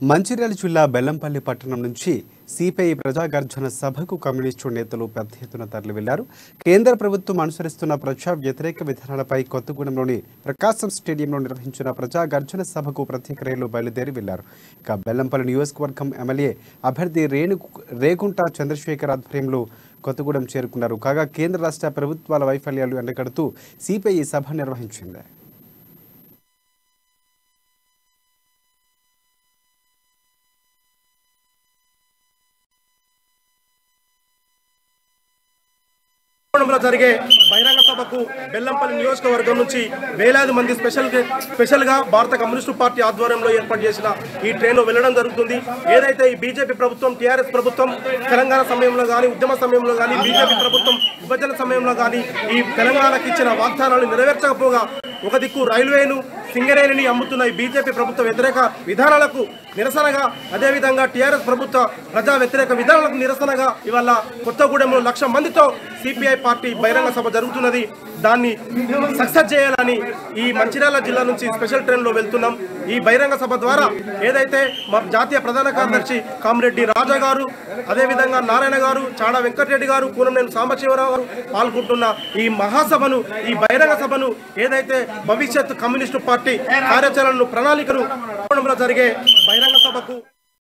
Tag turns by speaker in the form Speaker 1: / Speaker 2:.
Speaker 1: మంచిర్యాల జిల్లా బెల్లంపల్లి పట్టణం నుంచి సిపిఐ ప్రజాగర్జన సభకు కమ్యూనిస్టు నేతలు పెద్ద ఎత్తున తరలి వెళ్లారు కేంద్ర ప్రభుత్వం అనుసరిస్తున్న ప్రజా వ్యతిరేక విధానాలపై కొత్తగూడెంలోని ప్రకాశం స్టేడియంలో నిర్వహించిన ప్రజాగర్జన సభకు ప్రత్యేక రైలు బయలుదేరి వెళ్లారు ఇక బెల్లంపల్లి నియోజకవర్గం ఎమ్మెల్యే అభ్యర్థి రేణు రేగుంట చంద్రశేఖర్ ఆధ్వర్యంలో కొత్తగూడెం చేరుకున్నారు కాగా కేంద్ర రాష్ట్ర ప్రభుత్వాల వైఫల్యాలు ఎండగడుతూ సిపిఐ ఈ సభ నిర్వహించింది
Speaker 2: లో జరిగే బహిరంగ సభకు బెల్లంపల్లి నియోజకవర్గం నుంచి వేలాది మంది స్పెషల్ స్పెషల్ గా భారత కమ్యూనిస్టు పార్టీ ఆధ్వర్యంలో ఏర్పాటు చేసిన ఈ ట్రైన్ లో వెళ్ళడం జరుగుతుంది ఏదైతే ఈ బీజేపీ ప్రభుత్వం టీఆర్ఎస్ ప్రభుత్వం తెలంగాణ సమయంలో కానీ ఉద్యమ సమయంలో కానీ బీజేపీ ప్రభుత్వం విభజన సమయంలో కానీ ఈ తెలంగాణకు ఇచ్చిన వాగ్దానాలు నెరవేర్చకపోగా ఒక దిక్కు రైల్వేను సింగరేణిని అమ్ముతున్న ఈ బీజేపీ ప్రభుత్వ వ్యతిరేక విధానాలకు నిరసనగా అదేవిధంగా టీఆర్ఎస్ ప్రభుత్వ ప్రజా వ్యతిరేక విధానాలకు నిరసనగా ఇవాళ కొత్తగూడెంలో లక్ష మందితో సిపిఐ పార్టీ బహిరంగ సభ జరుగుతున్నది దాన్ని సక్సెస్ చేయాలని ఈ మంచిర్యాల జిల్లా నుంచి స్పెషల్ ట్రైన్లో వెళ్తున్నాం ఈ బహిరంగ సభ ద్వారా ఏదైతే మా జాతీయ ప్రధాన కార్యదర్శి కామిరెడ్డి రాజా గారు అదేవిధంగా నారాయణ గారు చాడా వెంకటరెడ్డి గారు కూనంనేని సాంబశివరావు గారు పాల్గొంటున్న ఈ మహాసభను ఈ బహిరంగ సభను ఏదైతే భవిష్యత్ కమ్యూనిస్టు పార్టీ కార్యాచరణను ప్రణాళికను జరిగే బహిరంగ సభకు